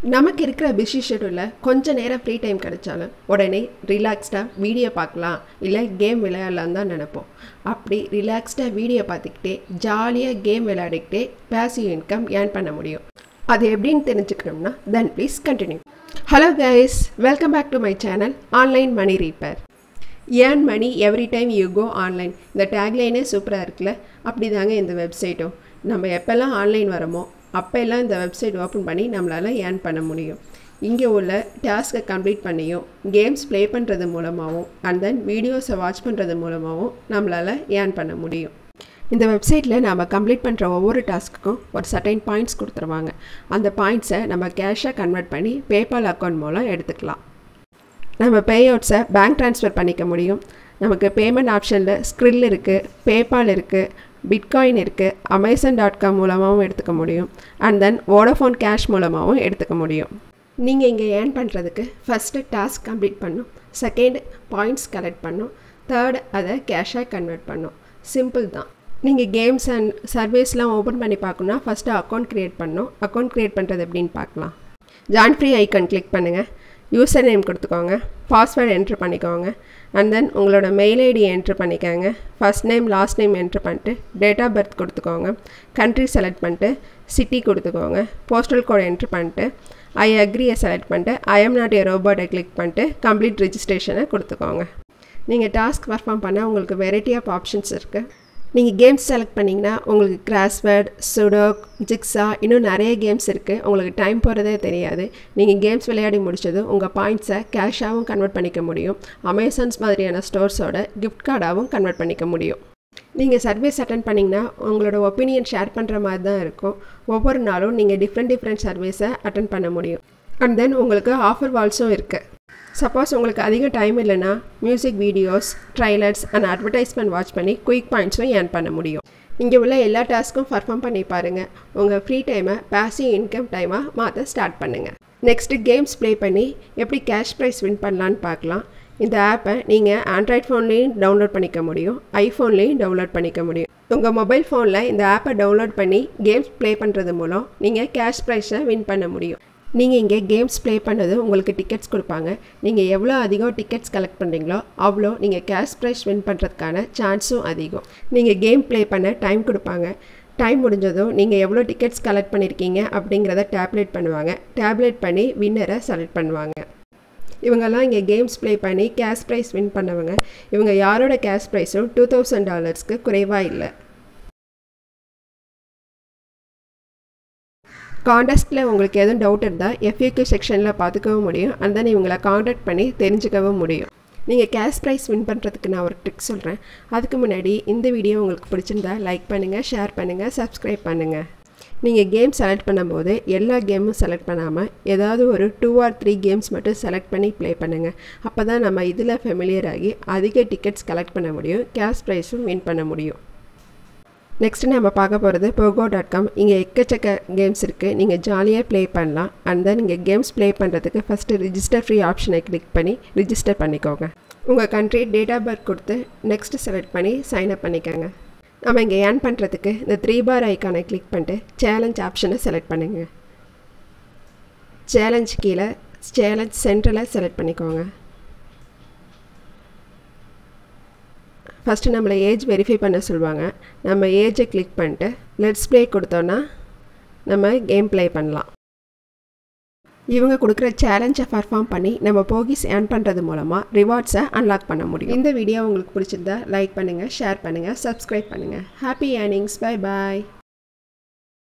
நமக்கு இருக்கிற பிஸி ஷெடியூலில் கொஞ்ச நேரம் ஃப்ரீ டைம் கிடைச்சாலும் உடனே ரிலாக்ஸ்டாக வீடியோ பார்க்கலாம் இல்லை கேம் விளையாடலாம் தான் நினைப்போம் அப்படி ரிலாக்ஸ்டாக வீடியோ பார்த்துக்கிட்டே ஜாலியாக கேம் விளையாடிக்கிட்டே பேசிவ் இன்கம் ஏர்ன் பண்ண முடியும் அது எப்படின்னு தெரிஞ்சுக்கணும்னா then please continue hello guys welcome back to my channel online money reaper earn money every time you go online இந்த டேக்லைனே சூப்பராக இருக்குல்ல அப்படி தாங்க இந்த வெப்சைட்டும் நம்ம எப்போல்லாம் ஆன்லைன் வரமோ அப்போல்லாம் இந்த வெப்சைட் ஓப்பன் பண்ணி நம்மளால் ஏர்ன் பண்ண முடியும் இங்கே உள்ள டாஸ்க்கை கம்ப்ளீட் பண்ணியும் கேம்ஸ் ப்ளே பண்ணுறது மூலமாகவும் அண்ட் தென் வீடியோஸை வாட்ச் பண்ணுறது மூலமாகவும் நம்மளால் ஏர்ன் பண்ண முடியும் இந்த வெப்சைட்டில் நம்ம கம்ப்ளீட் பண்ணுற ஒவ்வொரு டாஸ்க்குக்கும் ஒரு சர்டைன் பாயிண்ட்ஸ் கொடுத்துருவாங்க அந்த பாயிண்ட்ஸை நம்ம கேஷாக கன்வெர்ட் பண்ணி பேபால் அக்கௌண்ட் மூலம் எடுத்துக்கலாம் நம்ம பே அவுட்ஸை பேங்க் ட்ரான்ஸ்ஃபர் பண்ணிக்க முடியும் நமக்கு பேமெண்ட் ஆப்ஷனில் ஸ்க்ரில் இருக்குது பேபால் இருக்குது பிட்காயின் இருக்குது அமேசான் டாட் காம் மூலமாகவும் எடுத்துக்க முடியும் அண்ட் தென் வோடஃபோன் கேஷ் மூலமாகவும் எடுத்துக்க முடியும் நீங்கள் இங்கே ஏர்ன் பண்ணுறதுக்கு ஃபஸ்ட்டு டாஸ்க் கம்ப்ளீட் பண்ணும் செகண்ட் பாயிண்ட்ஸ் கலெக்ட் பண்ணும் தேர்ட் அதை கேஷாக கன்வெர்ட் பண்ணும் சிம்பிள் தான் நீங்கள் கேம்ஸ் அண்ட் சர்வீஸ்லாம் ஓப்பன் பண்ணி பார்க்கணுன்னா ஃபஸ்ட்டு அக்கௌண்ட் க்ரியேட் பண்ணணும் அக்கௌண்ட் க்ரியேட் பண்ணுறது எப்படின்னு பார்க்கலாம் ஜாயின் ஃப்ரீ ஐக்கன் கிளிக் பண்ணுங்கள் யூசர் நேம் கொடுத்துக்கோங்க பாஸ்வேர்டு என்ட்ரு பண்ணிக்கோங்க அண்ட் தென் உங்களோட மெயில் ஐடி என்ட்ரு பண்ணிக்கோங்க first name last name enter பண்ணிட்டு டேட் ஆஃப் பர்த் கொடுத்துக்கோங்க கண்ட்ரி செலக்ட் பண்ணிட்டு சிட்டி கொடுத்துக்கோங்க போஸ்டல் கோட் என்ட்ரு பண்ணிட்டு ஐ அக்ரியை செலக்ட் பண்ணிட்டு ஐ எம் நாட் ஏ ரோபோட்டை கிளிக் பண்ணிட்டு கம்ப்ளீட் ரிஜிஸ்ட்ரேஷனை கொடுத்துக்கோங்க நீங்கள் டாஸ்க் பர்ஃபார்ம் பண்ண உங்களுக்கு வெரைட்டி ஆஃப் ஆப்ஷன்ஸ் இருக்குது நீங்கள் கேம்ஸ் செலக்ட் பண்ணிங்கன்னா உங்களுக்கு கிராஸ்வேர்ட் சுடோக் ஜிக்ஸா இன்னும் நிறைய கேம்ஸ் இருக்குது உங்களுக்கு டைம் போகிறதே தெரியாது நீங்கள் கேம்ஸ் விளையாடி முடிச்சதும் உங்கள் பாயிண்ட்ஸை கேஷாகவும் கன்வெர்ட் பண்ணிக்க முடியும் அமேசான்ஸ் மாதிரியான ஸ்டோர்ஸோட கிஃப்ட் கார்டாகவும் கன்வெர்ட் பண்ணிக்க முடியும் நீங்கள் சர்வீஸ் அட்டன் பண்ணிங்கன்னா உங்களோட ஒப்பீனியன் ஷேர் பண்ணுற மாதிரி தான் இருக்கும் ஒவ்வொரு நாளும் நீங்கள் டிஃப்ரெண்ட் டிஃப்ரெண்ட் சர்வீஸை அட்டன் பண்ண முடியும் அண்ட் தென் உங்களுக்கு ஆஃபர் வால்ஸும் இருக்குது சப்போஸ் உங்களுக்கு அதிக டைம் இல்லைன்னா music videos trailers and advertisement watch பண்ணி குயிக் பாயிண்ட்ஸும் ஏர்ன் பண்ண முடியும் இங்கே உள்ள எல்லா டாஸ்க்கும் பர்ஃபார்ம் பண்ணி பாருங்கள் உங்கள் ஃப்ரீ டைமை பேசிவ் இன்கம் டைமாக மாற்ற ஸ்டார்ட் பண்ணுங்கள் நெக்ஸ்ட்டு கேம்ஸ் ப்ளே பண்ணி எப்படி கேஷ் ப்ரைஸ் வின் பண்ணலான்னு பார்க்கலாம் இந்த ஆப்பை நீங்கள் ஆண்ட்ராய்ட் ஃபோன்லேயும் டவுன்லோட் பண்ணிக்க முடியும் ஐஃபோன்லேயும் டவுன்லோட் பண்ணிக்க முடியும் உங்கள் மொபைல் ஃபோனில் இந்த ஆப்பை டவுன்லோட் பண்ணி கேம்ஸ் ப்ளே பண்ணுறது மூலம் நீங்கள் கேஷ் ப்ரைஸை வின் பண்ண முடியும் நீங்கள் இங்கே கேம்ஸ் ப்ளே பண்ணது உங்களுக்கு டிக்கெட்ஸ் கொடுப்பாங்க நீங்கள் எவ்வளோ அதிகம் டிக்கெட்ஸ் கலெக்ட் பண்ணுறீங்களோ அவ்வளோ நீங்கள் கேஷ் ப்ரைஸ் வின் பண்ணுறதுக்கான சான்ஸும் அதிகம் நீங்கள் கேம் ப்ளே பண்ண டைம் கொடுப்பாங்க டைம் முடிஞ்சதும் நீங்கள் எவ்வளோ டிக்கெட்ஸ் கலெக்ட் பண்ணியிருக்கீங்க அப்படிங்கிறத டேப்லெட் பண்ணுவாங்க டேப்லெட் பண்ணி வின்னரை செலக்ட் பண்ணுவாங்க இவங்கெல்லாம் இங்கே கேம்ஸ் ப்ளே பண்ணி கேஷ் ப்ரைஸ் வின் பண்ணவங்க இவங்க யாரோட கேஷ் ப்ரைஸும் டூ தௌசண்ட் டாலர்ஸ்க்கு குறைவாக இல்லை காண்டஸ்ட்டில் உங்களுக்கு எதுவும் டவுட் இருந்தால் எஃப்யூக்யூ செக்ஷனில் பார்த்துக்கவும் முடியும் அண்ட் தென் இவங்களை காண்டாக்ட் பண்ணி தெரிஞ்சுக்கவும் முடியும் நீங்கள் கேஷ் ப்ரைஸ் வின் பண்ணுறதுக்கு நான் ஒரு ட்ரிக் சொல்கிறேன் அதுக்கு முன்னாடி இந்த வீடியோ உங்களுக்கு பிடிச்சிருந்தா லைக் பண்ணுங்கள் ஷேர் பண்ணுங்கள் சப்ஸ்கிரைப் பண்ணுங்கள் நீங்கள் கேம் செலக்ட் பண்ணும்போது எல்லா கேமும் செலக்ட் பண்ணாமல் ஏதாவது ஒரு டூ ஆர் த்ரீ கேம்ஸ் மட்டும் செலக்ட் பண்ணி ப்ளே பண்ணுங்கள் அப்போ தான் நம்ம இதில் ஃபெமிலியர் ஆகி அதிக டிக்கெட்ஸ் கலெக்ட் பண்ண முடியும் கேஷ் ப்ரைஸும் வின் பண்ண முடியும் நெக்ஸ்ட் நம்ம பார்க்க போகிறது போகோ டாட் காம் இங்கே எக்கச்சக்க கேம்ஸ் இருக்குது நீங்கள் ஜாலியாக ப்ளே பண்ணலாம் அண்ட் தென் இங்கே கேம்ஸ் ப்ளே பண்ணுறதுக்கு ஃபஸ்ட்டு ரிஜிஸ்டர் ஃப்ரீ ஆப்ஷனை கிளிக் பண்ணி ரிஜிஸ்டர் பண்ணிக்கோங்க உங்கள் கண்ட்ரி டேட் ஆஃப் பர்த் கொடுத்து நெக்ஸ்ட் செலக்ட் பண்ணி சைன் அப் பண்ணிக்கோங்க நம்ம இங்கே ஏர்ன் பண்ணுறதுக்கு இந்த த்ரீ பார் ஐக்கானை கிளிக் பண்ணிட்டு சேலஞ்ச் ஆப்ஷனை செலக்ட் பண்ணுங்கள் சேலஞ்ச் கீழே சேலஞ்ச் சென்டரில் செலக்ட் பண்ணிக்கோங்க ஃபஸ்ட்டு நம்மளை ஏஜ் வெரிஃபை பண்ண சொல்லுவாங்க நம்ம ஏஜை கிளிக் பண்ணிட்டு லெட்ஸ் ப்ளே கொடுத்தோன்னா நம்ம கேம் ப்ளே பண்ணலாம் இவங்க கொடுக்குற சேலஞ்சை பர்ஃபார்ம் பண்ணி நம்ம போகிஸ் ஏர்ன் பண்ணுறது மூலமாக ரிவார்ட்ஸை அன்லாக் பண்ண முடியும் இந்த வீடியோ உங்களுக்கு பிடிச்சிருந்தா லைக் பண்ணுங்கள் ஷேர் பண்ணுங்கள் சப்ஸ்கிரைப் பண்ணுங்கள் ஹாப்பி ஏர்னிங்ஸ் பை பாய்